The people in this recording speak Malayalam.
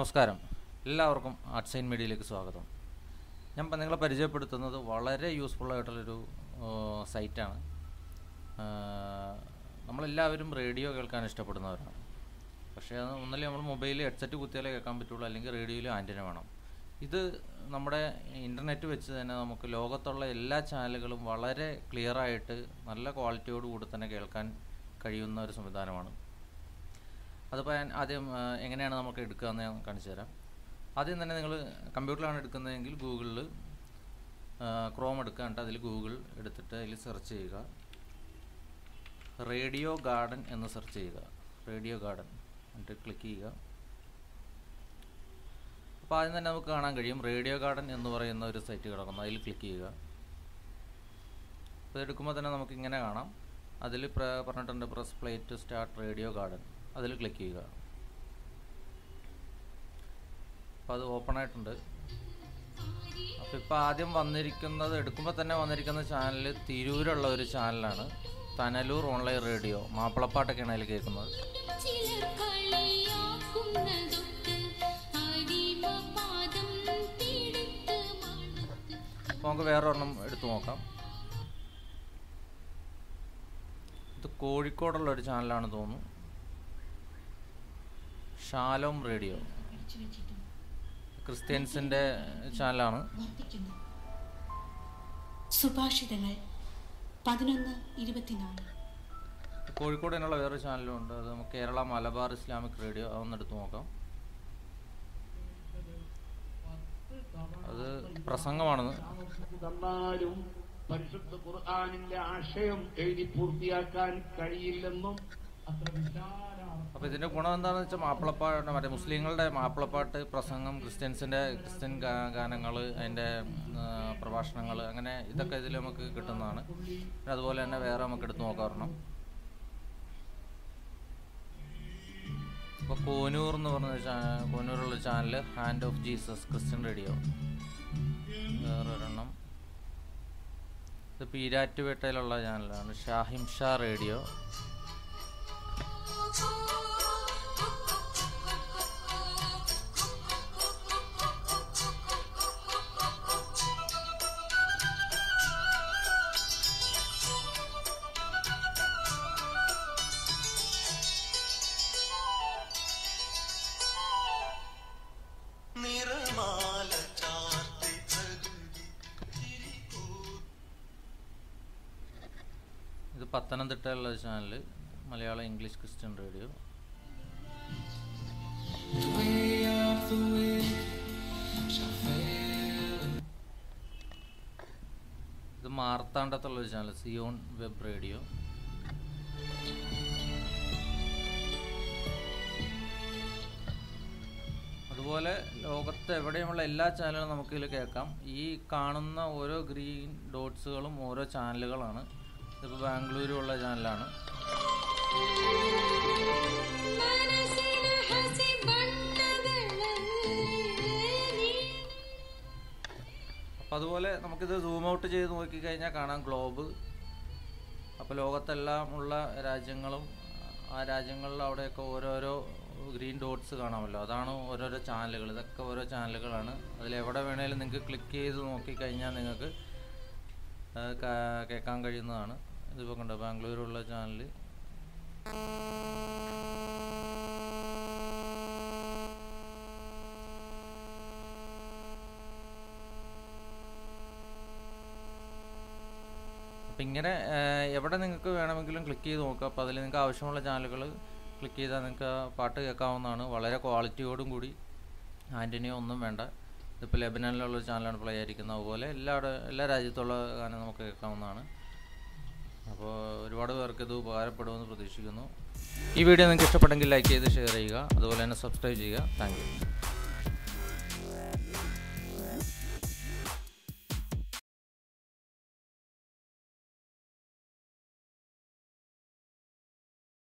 നമസ്കാരം എല്ലാവർക്കും ആർട്സ് ആൻഡ് മീഡിയയിലേക്ക് സ്വാഗതം ഞാൻ ഇപ്പം നിങ്ങളെ പരിചയപ്പെടുത്തുന്നത് വളരെ യൂസ്ഫുൾ ആയിട്ടുള്ളൊരു ആ, സൈറ്റാണ് ആ, നമ്മളെല്ലാവരും റേഡിയോ കേൾക്കാൻ ഇഷ്ടപ്പെടുന്നവരാണ് പക്ഷേ അത് ഒന്നല്ലേ നമ്മൾ മൊബൈലിൽ ഹെഡ്സെറ്റ് കുത്തിയാലേ കേൾക്കാൻ പറ്റുള്ളൂ അല്ലെങ്കിൽ റേഡിയോയിൽ ആൻറ്റിന വേണം ഇത് നമ്മുടെ ഇൻ്റർനെറ്റ് വെച്ച് തന്നെ നമുക്ക് ലോകത്തുള്ള എല്ലാ ചാനലുകളും വളരെ ക്ലിയർ ആയിട്ട് നല്ല ക്വാളിറ്റിയോട് കൂടി തന്നെ കേൾക്കാൻ കഴിയുന്ന ഒരു സംവിധാനമാണ് അതിപ്പോൾ ഞാൻ ആദ്യം ആ, എങ്ങനെയാണ് നമുക്ക് എടുക്കുക എന്ന് ഞാൻ കാണിച്ചു തരാം ആദ്യം തന്നെ നിങ്ങൾ കമ്പ്യൂട്ടറിലാണ് എടുക്കുന്നതെങ്കിൽ ഗൂഗിളിൽ ക്രോം എടുക്കുക എന്നിട്ട് അതിൽ ഗൂഗിൾ എടുത്തിട്ട് അതിൽ സെർച്ച് ചെയ്യുക റേഡിയോ ഗാർഡൻ എന്ന് സെർച്ച് ചെയ്യുക റേഡിയോ ഗാർഡൻ എന്നിട്ട് ക്ലിക്ക് ചെയ്യുക അപ്പോൾ ആദ്യം തന്നെ നമുക്ക് കാണാൻ കഴിയും റേഡിയോ ഗാർഡൻ എന്ന് പറയുന്ന ഒരു സൈറ്റ് കിടക്കുന്നു അതിൽ ക്ലിക്ക് ചെയ്യുക അപ്പോൾ എടുക്കുമ്പോൾ തന്നെ നമുക്ക് ഇങ്ങനെ കാണാം അതിൽ പ്ര പറഞ്ഞിട്ടുണ്ട് press play to start radio garden അതിൽ ക്ലിക്ക് ചെയ്യുക അപ്പോൾ അത് ഓപ്പൺ ആയിട്ടുണ്ട് അപ്പോൾ ഇപ്പോൾ ആദ്യം വന്നിരിക്കുന്നത് എടുക്കുമ്പോൾ തന്നെ വന്നിരിക്കുന്ന ചാനൽ തിരൂരുള്ള ഒരു ചാനലാണ് തനലൂർ ഓൺലൈൻ റേഡിയോ മാപ്പിളപ്പാട്ടൊക്കെയാണ് അതിൽ കേൾക്കുന്നത് ചിലർ കളിയാക്കുന്നതൊട്ട് അടിമപാദം പിടിത്ത് മണത്ത് അപ്പോൾ നമുക്ക് വേറെ ഒരെണ്ണം എടുത്തു നോക്കാം ഇത് കോഴിക്കോടുള്ള ഒരു ചാനലാണ് തോന്നുന്നു ഷാലോം റേഡിയോ ക്രിസ്ത്യൻസിൻ്റെ ചാനലാണ് വർദ്ധിക്കുന്നു സുഭാഷിതങ്ങൾ പതിനൊന്ന് ഇരുപത്തിനാല് കോഴിക്കോട് തന്നെയുള്ള വേറൊരു ചാനലും ഉണ്ട് അത് നമുക്ക് കേരള മലബാർ ഇസ്ലാമിക് റേഡിയോ അതൊന്ന് എടുത്തു നോക്കാം അത് പ്രസംഗമാണെന്ന് തന്നാലും പരിശുദ്ധ ഖുർആാനിന്റെ ആശയം എഴുതി പൂർത്തിയാക്കാൻ കഴിയില്ലെന്നും അത്ര വിശാലാണ് അപ്പോൾ ഇതിൻ്റെ ഗുണം എന്താണെന്ന് വെച്ചാൽ മാപ്പിളപ്പാട്ട് മറ്റേ മുസ്ലിങ്ങളുടെ മാപ്പിളപ്പാട്ട് പ്രസംഗം ക്രിസ്ത്യൻസിൻ്റെ ക്രിസ്ത്യൻ ഗാനങ്ങൾ അതിൻ്റെ പ്രഭാഷണങ്ങൾ അങ്ങനെ ഇതൊക്കെ ഇതിൽ നമുക്ക് കിട്ടുന്നതാണ് പിന്നെ അതുപോലെ തന്നെ വേറെ നമുക്ക് എടുത്തു നോക്കാറുണ്ട് ഇപ്പോൾ കോനൂർ എന്ന് പറഞ്ഞ ചാനൽ കോനൂരുള്ള channel hand of Jesus Christian radio വേറൊരെണ്ണം ഇത് പീരാറ്റുപേട്ടയിലുള്ള ചാനലാണ് ഷാഹിം ഷാ റേഡിയോ നിറമാല ചാർത്തി പ്രകൃതി ചിരിക്കൂ ഇത് പത്തനംതിട്ടയിലുള്ള channel Malayalam English Christian radio ഇത് മാർത്താണ്ഡത്തുള്ള ഒരു ചാനൽ സിയോൺ വെബ് റേഡിയോ അതുപോലെ ലോകത്ത് എവിടെയുമുള്ള എല്ലാ ചാനലുകളും നമുക്ക് ഇതിൽ കേൾക്കാം ഈ കാണുന്ന ഓരോ ഗ്രീൻ ഡോട്ട്സുകളും ഓരോ ചാനലുകളാണ് ഇതിപ്പോൾ ബാംഗ്ലൂരുള്ള ചാനലാണ് മനസ്സിന ഹസി ബണ്ടകളല്ലേ അപ്പോൾ അതുപോലെ നമുക്കിത് സൂം ഔട്ട് ചെയ്ത് നോക്കിക്കഴിഞ്ഞാൽ കാണാം ഗ്ലോബ് അപ്പോൾ ലോകത്തെല്ലാം ഉള്ള രാജ്യങ്ങളും ആ രാജ്യങ്ങളിൽ അവിടെയൊക്കെ ഓരോരോ ഗ്രീൻ ഡോട്ട്സ് കാണാമല്ലോ അതാണ് ഓരോരോ ചാനലുകൾ ഇതൊക്കെ ഓരോ ചാനലുകളാണ് അതിൽ എവിടെ വേണേലും നിങ്ങൾക്ക് ക്ലിക്ക് ചെയ്ത് നോക്കിക്കഴിഞ്ഞാൽ നിങ്ങൾക്ക് അത് കാ- കേൾക്കാൻ കഴിയുന്നതാണ് ഇതിപ്പോൾ കണ്ടോ ബാംഗ്ലൂരുള്ള ചാനൽ അപ്പം ഇങ്ങനെ ഏഹ്, എവിടെ നിങ്ങൾക്ക് വേണമെങ്കിലും ക്ലിക്ക് ചെയ്ത് നോക്കുക അപ്പോൾ അതിൽ നിങ്ങൾക്ക് ആവശ്യമുള്ള ചാനലുകൾ ക്ലിക്ക് ചെയ്താൽ നിങ്ങൾക്ക് ആ പാട്ട് കേൾക്കാവുന്നതാണ് വളരെ ക്വാളിറ്റിയോടും കൂടി ആൻറ്റനിയോ ഒന്നും വേണ്ട ഇതിപ്പോൾ ലെബനനിലുള്ള ഒരു ചാനലാണ് പ്ലേ ആയിരിക്കുന്നത് അതുപോലെ എല്ലാവിടെ എല്ലാ രാജ്യത്തുള്ള ഗാനം നമുക്ക് കേൾക്കാവുന്നതാണ് അപ്പോൾ ഒരുപാട് പേർക്ക് ഇത് ഉപകാരപ്പെടുമെന്ന് പ്രതീക്ഷിക്കുന്നു ഈ വീഡിയോ നിങ്ങൾക്ക് ഇഷ്ടപ്പെട്ടെങ്കിൽ ലൈക്ക് ചെയ്ത് ഷെയർ ചെയ്യുക അതുപോലെ തന്നെ സബ്സ്ക്രൈബ് ചെയ്യുക താങ്ക് യു